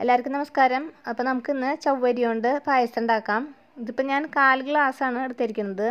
എല്ലാവർക്കും നമസ്കാരം അപ്പോൾ നമുക്ക് ഇന്ന് ചവ്വരി കൊണ്ട് പായസം ഉണ്ടാക്കാം ഇതിപ്പോൾ ഞാൻ കാൽ ഗ്ലാസ്സാണ് എടുത്തിരിക്കുന്നത്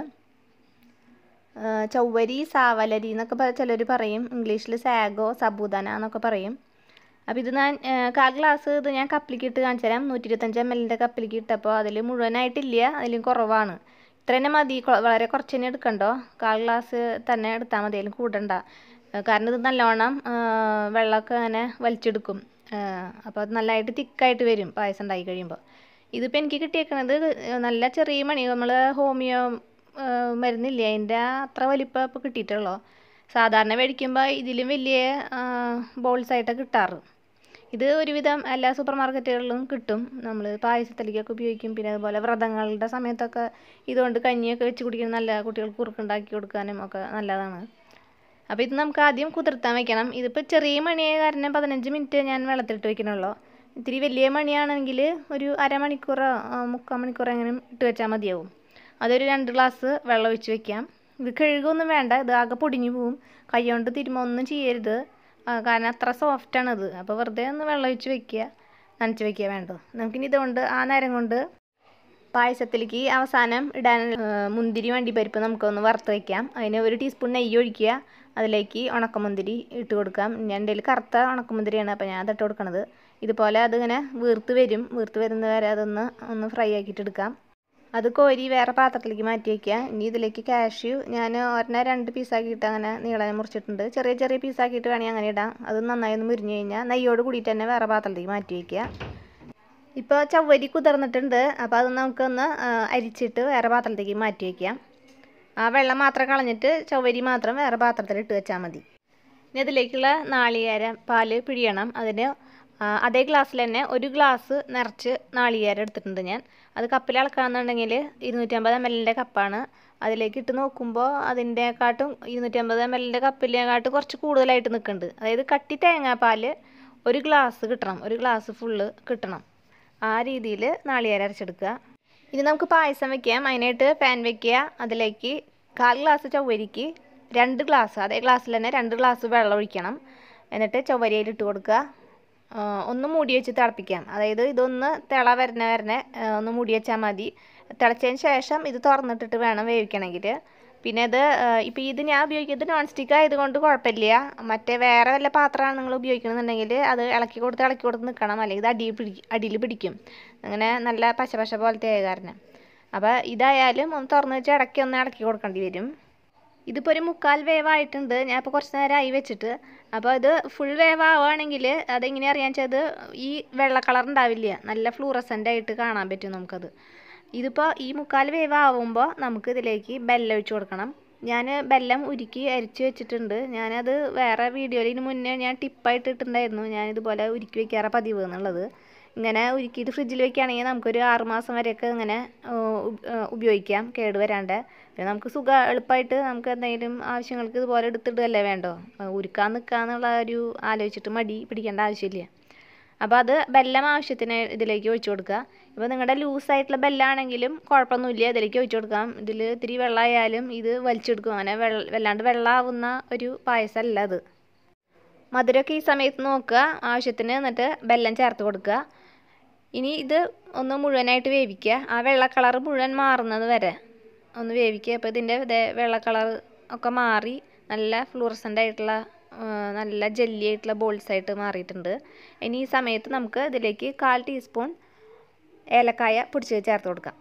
ആ, ചവ്വരി സാവലരി എന്നൊക്കെ ചിലർ പറയും ഇംഗ്ലീഷിൽ സാഗോ സബൂദാന എന്നൊക്കെ പറയും അപ്പോൾ ഇത് ഞാൻ ആ, കാൽ ഗ്ലാസ് ഇത് ഞാൻ കപ്പിലേക്ക് ഇട്ട് കാണിച്ചു തരാം നൂറ്റി ഇരുപത്തഞ്ച് എം എല്ലിൻ്റെ കപ്പിലേക്ക് ഇട്ടപ്പോൾ അതിൽ മുഴുവനായിട്ടില്ല അതിലും കുറവാണ് ഇത്ര തന്നെ മതി കൊ- വളരെ കുറച്ച് തന്നെ എടുക്കണ്ടോ കാൽ ഗ്ലാസ് തന്നെ എടുത്താൽ മതി അതിലും കൂടണ്ട ആ, കാരണം ഇത് നല്ലോണം ആ, വെള്ളമൊക്കെ അങ്ങനെ വലിച്ചെടുക്കും അപ്പോൾ അത് നല്ലതായിട്ട് തിക്കായിട്ട് വരും പായസം ഉണ്ടാക്കി കഴിയുമ്പോൾ ഇതിപ്പോൾ എനിക്ക് കിട്ടിയേക്കണത് നല്ല ചെറിയ മണി നമ്മൾ ഹോമിയോ ആ, മരുന്നില്ലേ അതിൻ്റെ അത്ര വലിപ്പം ഇപ്പോൾ കിട്ടിയിട്ടുള്ളൂ സാധാരണ മേടിക്കുമ്പോൾ ഇതിലും വലിയ ബോൾസ് ആയിട്ടാണ് കിട്ടാറ് ഇത് ഒരുവിധം എല്ലാ സൂപ്പർ മാർക്കറ്റുകളിലും കിട്ടും നമ്മൾ പായസത്തിലേക്കൊക്കെ ഉപയോഗിക്കും പിന്നെ അതുപോലെ വ്രതങ്ങളുടെ സമയത്തൊക്കെ ഇതുകൊണ്ട് കഞ്ഞിയൊക്കെ വെച്ച് കുടിക്കുന്ന നല്ല കുട്ടികൾക്ക് കുറുക്കുണ്ടാക്കി കൊടുക്കാനും ഒക്കെ നല്ലതാണ് അപ്പോൾ ഇത് നമുക്ക് ആദ്യം കുതിർത്താൻ വെക്കണം ഇതിപ്പോൾ ചെറിയ മണിയായ കാരണം പതിനഞ്ച് മിനിറ്റ് ഞാൻ വെള്ളത്തിലിട്ട് വെക്കണുള്ളൂ ഇത്തിരി വലിയ മണിയാണെങ്കിൽ ഒരു അരമണിക്കൂറോ ആ, മുക്കാൽ മണിക്കൂറോ അങ്ങനെ ഇട്ട് വെച്ചാൽ മതിയാവും അതൊരു രണ്ട് ഗ്ലാസ് വെള്ളം ഒഴിച്ച് വെക്കാം ഇത് കഴുകൊന്നും വേണ്ട ഇത് ആകെ പൊടിഞ്ഞു പോവും കൈ കൊണ്ട് തിരുമ്മ ഒന്നും ചെയ്യരുത് ആ, കാരണം അത്ര സോഫ്റ്റാണ് ഇത് അപ്പോൾ വെറുതെ ഒന്ന് വെള്ളം ഒഴിച്ച് വെക്കുക നനച്ച് വെക്കുക വേണ്ടത് നമുക്കിനി ഇതുകൊണ്ട് ആ നേരം കൊണ്ട് പായസത്തിലേക്ക് അവസാനം ഇടാൻ ആ, മുന്തിരി വണ്ടിപ്പരിപ്പ് നമുക്കൊന്ന് വറുത്ത് വയ്ക്കാം അതിന് ഒരു ടീസ്പൂൺ നെയ്യ് ഒഴിക്കുക അതിലേക്ക് ഉണക്കമുന്തിരി ഇട്ട് കൊടുക്കാം ഞാൻ എൻ്റെ കയ്യിൽ കറുത്ത ഉണക്കമുന്തിരിയാണ് അപ്പോൾ ഞാൻ അതിട്ട് കൊടുക്കണത് ഇതുപോലെ അതിങ്ങനെ വീർത്ത് വരും വീർത്ത് വരുന്ന വരെ അതൊന്ന് ഒന്ന് ഫ്രൈ ആക്കിയിട്ട് എടുക്കാം അത് കോരി വേറെ പാത്രത്തിലേക്ക് മാറ്റി വയ്ക്കുക ഇനി ഇതിലേക്ക് കാഷ്യൂ ഞാൻ ഒരെണ്ണം രണ്ട് പീസാക്കിയിട്ട് അങ്ങനെ നീളനെ മുറിച്ചിട്ടുണ്ട് ചെറിയ ചെറിയ പീസാക്കിയിട്ട് വേണമെങ്കിൽ അങ്ങനെ ഇടാം അത് നന്നായി ഒന്ന് മുരിഞ്ഞ് കഴിഞ്ഞാൽ നെയ്യോട് കൂടിയിട്ട് തന്നെ വേറെ പാത്രത്തിലേക്ക് മാറ്റി വയ്ക്കുക ഇപ്പോൾ ചവ്വരി കുതിർന്നിട്ടുണ്ട് അപ്പോൾ അത് നമുക്കൊന്ന് ആ, അരിച്ചിട്ട് വേറെ പാത്രത്തിലേക്ക് മാറ്റി വയ്ക്കാം ആ വെള്ളം മാത്രം കളഞ്ഞിട്ട് ചവ്വരി മാത്രം വേറെ പാത്രത്തിൽ ഇട്ട് വെച്ചാൽ മതി ഇനി അതിലേക്കുള്ള നാളികേരം പാല് പിഴിയണം അതിന് ആ, അതേ ഗ്ലാസ്സിൽ തന്നെ ഒരു ഗ്ലാസ് നിറച്ച് നാളികേരം എടുത്തിട്ടുണ്ട് ഞാൻ അത് കപ്പിൽ അളക്കുകയാണെന്നുണ്ടെങ്കിൽ ഇരുന്നൂറ്റമ്പത് എം എല്ലിൻ്റെ കപ്പാണ് അതിലേക്ക് ഇട്ട് നോക്കുമ്പോൾ അതിൻ്റെക്കാട്ടും ഇരുന്നൂറ്റമ്പത് എം എല്ലിൻ്റെ കപ്പിലേക്കാട്ടും കുറച്ച് കൂടുതലായിട്ട് നിൽക്കുന്നുണ്ട് അതായത് കട്ടി തേങ്ങാപ്പാൽ ഒരു ഗ്ലാസ് കിട്ടണം ഒരു ഗ്ലാസ് ഫുള്ള് കിട്ടണം ആ രീതിയിൽ നാളികേരം അരച്ചെടുക്കുക ഇനി നമുക്ക് പായസം വെക്കാം അതിനായിട്ട് പാൻ വെക്കുക അതിലേക്ക് കാൽ ഗ്ലാസ് ചവ്വരിക്ക് രണ്ട് ഗ്ലാസ് അതേ ഗ്ലാസ്സിൽ തന്നെ രണ്ട് ഗ്ലാസ് വെള്ളം ഒഴിക്കണം എന്നിട്ട് ചവ്വരിയിൽ ഇട്ട് കൊടുക്കുക ആ, ഒന്ന് മൂടി വെച്ച് തിളപ്പിക്കാം അതായത് ഇതൊന്ന് തിള വരണ വരണ ആ, ഒന്ന് മൂടി വെച്ചാൽ മതി തിളച്ചതിന് ശേഷം ഇത് തുറന്നിട്ടിട്ട് വേണം വേവിക്കണമെങ്കിൽ പിന്നെ ഇത് ഇപ്പോൾ ഇത് ഞാൻ ഉപയോഗിക്കുന്നത് നോൺ സ്റ്റിക്ക് ആയതുകൊണ്ട് കുഴപ്പമില്ല മറ്റേ വേറെ വല്ല പാത്രമാണ് നിങ്ങൾ ഉപയോഗിക്കണമെന്നുണ്ടെങ്കിൽ അത് ഇളക്കി കൊടുത്ത് ഇളക്കി കൊടുത്ത് നിൽക്കണം അല്ലെങ്കിൽ ഇത് അടിയിൽ പിടിക്കും അടിയിൽ പിടിക്കും അങ്ങനെ നല്ല പശ പശ പോലത്തെ ആയ കാരണം അപ്പോൾ ഇതായാലും ഒന്ന് തുറന്ന് വെച്ച് ഇടയ്ക്ക് ഒന്ന് ഇളക്കി കൊടുക്കേണ്ടി വരും ഇതിപ്പോൾ ഒരു മുക്കാൽ വേവായിട്ടുണ്ട് ഞാൻ ഇപ്പോൾ കുറച്ച് നേരമായി വെച്ചിട്ട് അപ്പോൾ ഇത് ഫുൾ വേവ് ആവുകയാണെങ്കിൽ അതെങ്ങനെ അറിയാൻ വെച്ചാൽ അത് ഈ വെള്ള കളർ ഉണ്ടാവില്ല നല്ല ഫ്ലൂറസൻ്റ് ആയിട്ട് കാണാൻ പറ്റും നമുക്കത് ഇതിപ്പോൾ ഈ മുക്കാൽ വേവ് ആവുമ്പോൾ നമുക്ക് ഇതിലേക്ക് ബെല്ലം ഒഴിച്ച് കൊടുക്കണം ഞാൻ ബെല്ലം ഉരുക്കി അരിച്ച് വെച്ചിട്ടുണ്ട് ഞാനത് വേറെ വീഡിയോയിൽ ഇതിന് മുന്നേ ഞാൻ ടിപ്പായിട്ട് ഇട്ടിട്ടുണ്ടായിരുന്നു ഞാൻ ഇതുപോലെ ഉരുക്കി വെക്കാറ് പതിവ് എന്നുള്ളത് ഇങ്ങനെ ഉരുക്കിയിട്ട് ഫ്രിഡ്ജിൽ വെക്കുകയാണെങ്കിൽ നമുക്കൊരു ആറ് മാസം വരെയൊക്കെ ഇങ്ങനെ ആ, ഉപ- ആ, ഉപയോഗിക്കാം കേട് വരാണ്ട് പിന്നെ നമുക്ക് സുഖം എളുപ്പമായിട്ട് നമുക്ക് എന്തെങ്കിലും ആവശ്യങ്ങൾക്ക് ഇതുപോലെ എടുത്തിടുകയല്ലേ വേണ്ടോ ആ, ഉരുക്കാൻ നിൽക്കാന്നുള്ള ഒരു ആലോചിച്ചിട്ട് മടി പിടിക്കേണ്ട ആവശ്യമില്ല അപ്പോൾ അത് ബെല്ലം ആവശ്യത്തിന് ഇതിലേക്ക് ഒഴിച്ചു കൊടുക്കുക ഇപ്പോൾ നിങ്ങളുടെ ലൂസായിട്ടുള്ള ബെല്ലാണെങ്കിലും കുഴപ്പമൊന്നുമില്ല ഇതിലേക്ക് ഒഴിച്ചു കൊടുക്കാം ഇതിൽ ഇത്തിരി വെള്ളമായാലും ഇത് വലിച്ചെടുക്കും അങ്ങനെ വെള്ള വല്ലാണ്ട് വെള്ളമാവുന്ന ഒരു പായസമല്ല അത് മധുരമൊക്കെ ഈ സമയത്ത് നോക്കുക ആവശ്യത്തിന് എന്നിട്ട് ബെല്ലം ചേർത്ത് കൊടുക്കുക ഇനി ഇത് ഒന്ന് മുഴുവനായിട്ട് വേവിക്കുക ആ വെള്ള കളർ മുഴുവൻ മാറുന്നത് വരെ ഒന്ന് വേവിക്കുക അപ്പോൾ ഇതിൻ്റെ ഇതേ വെള്ള കളർ ഒക്കെ മാറി നല്ല ഫ്ലൂറസൻ്റ് ആയിട്ടുള്ള ആ, നല്ല ജെല്ലി ആയിട്ടുള്ള ബോൾസ് ആയിട്ട് മാറിയിട്ടുണ്ട് ഇനി ഈ സമയത്ത് നമുക്ക് ഇതിലേക്ക് കാൽ ടീസ്പൂൺ ഏലക്കായ പൊടിച്ച് ചേർത്ത് കൊടുക്കാം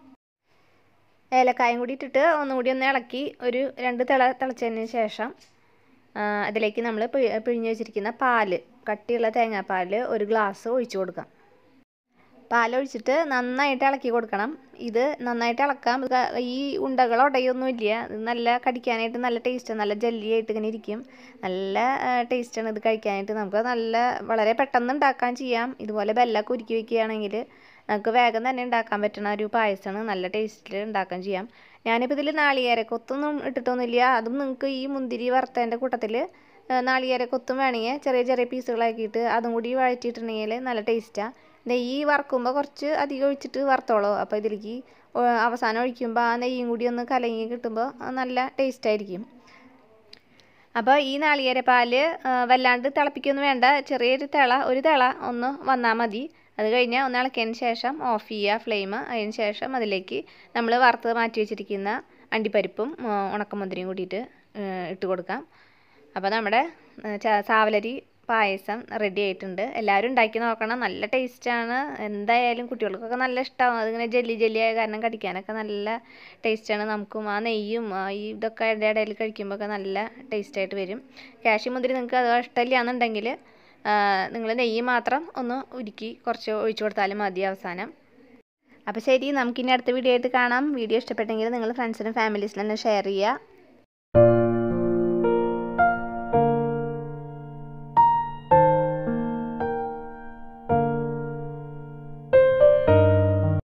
ഏലക്കായും കൂടി ഇട്ടിട്ട് ഒന്നുകൂടി ഒന്ന് ഇളക്കി ഒരു രണ്ട് തിള തിളച്ചതിന് ശേഷം ആ, അതിലേക്ക് നമ്മൾ പിഴിഞ്ഞ് വെച്ചിരിക്കുന്ന പാല് കട്ടിയുള്ള തേങ്ങാപ്പാൽ ഒരു ഗ്ലാസ് ഒഴിച്ചു കൊടുക്കാം പാലൊഴിച്ചിട്ട് നന്നായിട്ട് ഇളക്കി കൊടുക്കണം ഇത് നന്നായിട്ട് ഇളക്കാം ഇത് ഈ ഉണ്ടകൾ ഉടയൊന്നുമില്ല ഇത് നല്ല കടിക്കാനായിട്ട് നല്ല ടേസ്റ്റ് നല്ല ജെല്ലി ആയിട്ട് ഇങ്ങനെ ഇരിക്കും നല്ല ടേസ്റ്റാണ് ഇത് കഴിക്കാനായിട്ട് നമുക്ക് നല്ല വളരെ പെട്ടെന്ന് ഉണ്ടാക്കാൻ ചെയ്യാം ഇതുപോലെ ബെല്ലൊക്കെ ഉരുക്കി വെക്കുകയാണെങ്കിൽ നമുക്ക് വേഗം തന്നെ ഉണ്ടാക്കാൻ പറ്റുന്ന ഒരു പായസമാണ് നല്ല ടേസ്റ്റിൽ ഉണ്ടാക്കാൻ ചെയ്യാം ഞാനിപ്പോൾ ഇതിൽ നാളികേരക്കൊത്തൊന്നും ഇട്ടിട്ടൊന്നുമില്ല അതും നിങ്ങൾക്ക് ഈ മുന്തിരി വറുത്തതിൻ്റെ കൂട്ടത്തിൽ നാളികേരക്കൊത്തും വേണമെങ്കിൽ ചെറിയ ചെറിയ പീസുകളാക്കിയിട്ട് അതും കൂടി വഴറ്റിയിട്ടുണ്ടെങ്കിൽ നല്ല ടേസ്റ്റാണ് നെയ്യ് വറുക്കുമ്പോൾ കുറച്ച് അധികം ഒഴിച്ചിട്ട് വറുത്തോളൂ അപ്പോൾ ഇതിലേക്ക് ഒ- അവസാനം ഒഴിക്കുമ്പോൾ ആ നെയ്യും കൂടി ഒന്ന് കലങ്ങി കിട്ടുമ്പോൾ അത് നല്ല ടേസ്റ്റ് ആയിരിക്കും അപ്പോൾ ഈ നാളികേരപ്പാൽ വല്ലാണ്ട് തിളപ്പിക്കൊന്നും വേണ്ട ചെറിയൊരു തിള ഒരു തിള ഒന്ന് വന്നാൽ മതി അത് കഴിഞ്ഞ് ഒന്ന് ഇളക്കിയതിന് ശേഷം ഓഫ് ചെയ്യുക ഫ്ലെയിം അതിന് ശേഷം അതിലേക്ക് നമ്മൾ വറുത്ത് മാറ്റി വെച്ചിരിക്കുന്ന അണ്ടിപ്പരിപ്പും ഉണക്കമുന്തിരിയും കൂട്ടിയിട്ട് ഇട്ട് കൊടുക്കാം അപ്പോൾ നമ്മുടെ സാവലരി പായസം റെഡി ആയിട്ടുണ്ട് എല്ലാവരും ഉണ്ടാക്കി നോക്കണം നല്ല ടേസ്റ്റാണ് എന്തായാലും കുട്ടികൾക്കൊക്കെ നല്ല ഇഷ്ടമാവും അതിങ്ങനെ ജെല്ലി ജെല്ലി ആയ കാരണം കടിക്കാനൊക്കെ നല്ല ടേസ്റ്റാണ് നമുക്കും ആ നെയ്യും ഈ ഇതൊക്കെ അതിൻ്റെ ഇടയിൽ കഴിക്കുമ്പോഴൊക്കെ നല്ല ടേസ്റ്റായിട്ട് വരും കാഷ്യൂ മുന്തിരി നിങ്ങൾക്ക് അത് ഇഷ്ടമില്ല എന്നുണ്ടെങ്കിൽ നിങ്ങൾ നെയ്യ് മാത്രം ഒന്ന് ഉരുക്കി കുറച്ച് ഒഴിച്ചു കൊടുത്താലും മതി അവസാനം അപ്പോൾ ശരി നമുക്കിനി അടുത്ത വീഡിയോ ആയിട്ട് കാണാം വീഡിയോ ഇഷ്ടപ്പെട്ടെങ്കിൽ നിങ്ങൾ ഫ്രണ്ട്സിനും ഫാമിലീസിനും ഷെയർ ചെയ്യുക